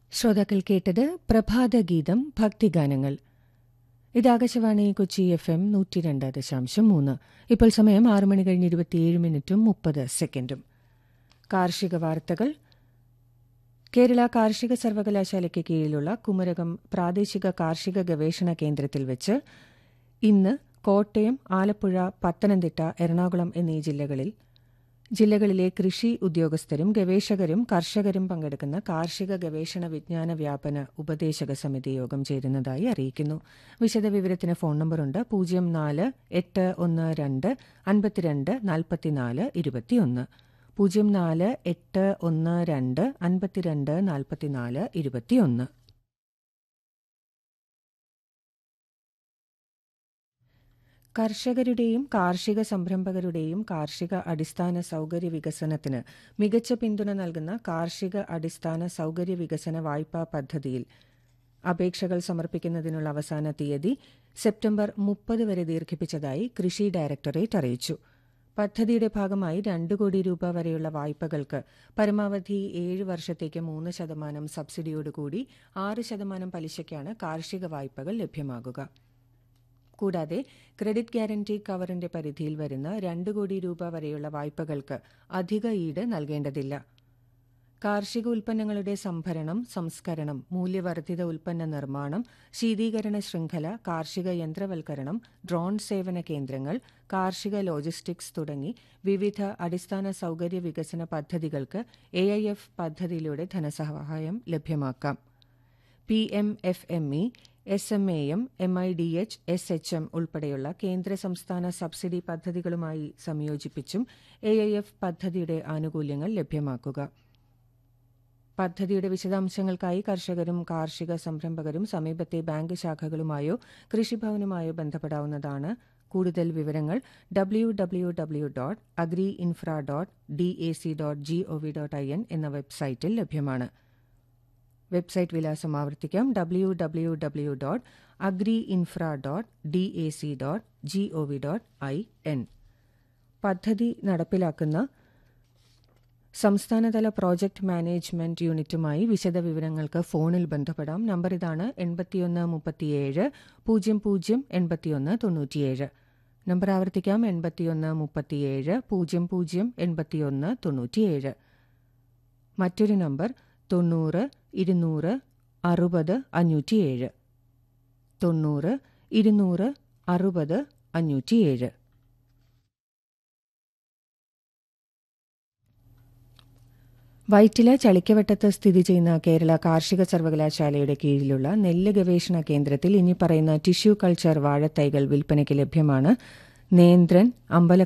ശ്രോതാക്കൾ കേട്ടത് പ്രഭാതഗീതം ഭക്തിഗാനങ്ങൾ ഇത് ആകാശവാണി കൊച്ചി എഫ് എം നൂറ്റി രണ്ട് ദശാംശം മൂന്ന് ഇപ്പോൾ സമയം ആറ് മണി കഴിഞ്ഞ് ഇരുപത്തിയേഴ് മിനിറ്റും മുപ്പത് സെക്കൻഡും കാർഷിക വാർത്തകൾ കേരള കാർഷിക സർവകലാശാലയ്ക്ക് കീഴിലുള്ള കുമരകം പ്രാദേശിക കാർഷിക ഗവേഷണ കേന്ദ്രത്തിൽ വെച്ച് ഇന്ന് കോട്ടയം ആലപ്പുഴ പത്തനംതിട്ട എറണാകുളം എന്നീ ജില്ലകളിൽ ജില്ലകളിലെ കൃഷി ഉദ്യോഗസ്ഥരും ഗവേഷകരും കർഷകരും പങ്കെടുക്കുന്ന കാർഷിക ഗവേഷണ വിജ്ഞാന വ്യാപന ഉപദേശക സമിതി യോഗം ചേരുന്നതായി അറിയിക്കുന്നു വിശദവിവരത്തിന് ഫോൺ നമ്പറുണ്ട് പൂജ്യം നാല് എട്ട് ഒന്ന് രണ്ട് അൻപത്തിരണ്ട് നാൽപ്പത്തിനാല് ഇരുപത്തിയൊന്ന് പൂജ്യം നാല് എട്ട് ഒന്ന് രണ്ട് അൻപത്തിരണ്ട് നാൽപ്പത്തിനാല് ഇരുപത്തിയൊന്ന് കർഷകരുടെയും കാർഷിക സംരംഭകരുടെയും കാർഷിക അടിസ്ഥാന സൗകര്യ വികസനത്തിന് മികച്ച പിന്തുണ നൽകുന്ന കാർഷിക അടിസ്ഥാന സൗകര്യ വികസന വായ്പാ പദ്ധതിയിൽ അപേക്ഷകൾ സമർപ്പിക്കുന്നതിനുള്ള അവസാന തീയതി സെപ്റ്റംബർ മുപ്പത് വരെ ദീർഘിപ്പിച്ചതായി കൃഷി ഡയറക്ടറേറ്റ് അറിയിച്ചു പദ്ധതിയുടെ ഭാഗമായി രണ്ട് കോടി രൂപ വരെയുള്ള വായ്പകൾക്ക് പരമാവധി ഏഴ് വർഷത്തേക്ക് മൂന്ന് ശതമാനം സബ്സിഡിയോടുകൂടി ആറ് ശതമാനം പലിശയ്ക്കാണ് കാർഷിക വായ്പകൾ ലഭ്യമാകുക കൂടാതെ ക്രെഡിറ്റ് ഗ്യാരണ്ടി കവറിന്റെ പരിധിയിൽ വരുന്ന രണ്ട് കോടി രൂപ വരെയുള്ള വായ്പകൾക്ക് അധിക ഈട് നൽകേണ്ടതില്ല കാർഷിക ഉൽപ്പന്നങ്ങളുടെ സംഭരണം സംസ്കരണം മൂല്യവർദ്ധിത ഉൽപ്പന്ന നിർമ്മാണം ശീതീകരണ ശൃംഖല കാർഷിക യന്ത്രവൽക്കരണം ഡ്രോൺ സേവന കേന്ദ്രങ്ങൾ കാർഷിക ലോജിസ്റ്റിക്സ് തുടങ്ങി വിവിധ അടിസ്ഥാന സൗകര്യ വികസന പദ്ധതികൾക്ക് എ ഐ എഫ് പദ്ധതിയിലൂടെ ധനസഹായം ലഭ്യമാക്കാം P M F M E S M A M M I D H S H M ഉൾപ്പെടെയുള്ള കേന്ദ്ര സംസ്ഥാന സബ്സിഡി പദ്ധതികളുമായി സംയോജിപ്പിച്ചും എ ഐ എഫ് പദ്ധതിയുടെ ആനുകൂല്യങ്ങൾ ലഭ്യമാക്കുക പദ്ധതിയുടെ വിശദാംശങ്ങൾക്കായി കർഷകരും കാർഷിക സംരംഭകരും സമീപത്തെ ബാങ്ക് ശാഖകളുമായോ കൃഷിഭവനുമായോ ബന്ധപ്പെടാവുന്നതാണ് കൂടുതൽ വിവരങ്ങൾ W W W dot agri infra dot D A C dot G O V dot I N എന്ന വെബ്സൈറ്റിൽ ലഭ്യമാണ് വെബ്സൈറ്റ് വിലാസം ആവർത്തിക്കാം W W W dot agri infra dot D A C dot G O V dot I N പദ്ധതി നടപ്പിലാക്കുന്ന സംസ്ഥാനതല project management യൂണിറ്റുമായി വിശദവിവരങ്ങൾക്ക് ഫോണിൽ ബന്ധപ്പെടാം നമ്പർ ഇതാണ് എൺപത്തിയൊന്ന് മുപ്പത്തിയേഴ് പൂജ്യം പൂജ്യം എൺപത്തിയൊന്ന് തൊണ്ണൂറ്റിയേഴ് നമ്പർ ആവർത്തിക്കാം എൺപത്തിയൊന്ന് മുപ്പത്തിയേഴ് പൂജ്യം പൂജ്യം എൺപത്തിയൊന്ന് തൊണ്ണൂറ്റിയേഴ് മറ്റൊരു നമ്പർ തൊണ്ണൂറ് ഇരുന്നൂറ് അറുപത് അഞ്ഞൂറ്റിയേഴ് തൊണ്ണൂറ് ഇരുന്നൂറ് അറുപത് അഞ്ഞൂറ്റിയേഴ് വൈറ്റില ചളിക്കവട്ടത്ത് സ്ഥിതി ചെയ്യുന്ന കേരള കാർഷിക സർവകലാശാലയുടെ കീഴിലുള്ള നെല്ല് ഗവേഷണ കേന്ദ്രത്തിൽ ഇനി പറയുന്ന ടിഷ്യൂ കൾച്ചർ വാഴത്തൈകൾ വിൽപ്പനയ്ക്ക് ലഭ്യമാണ് നേന്ത്രൻ അമ്പല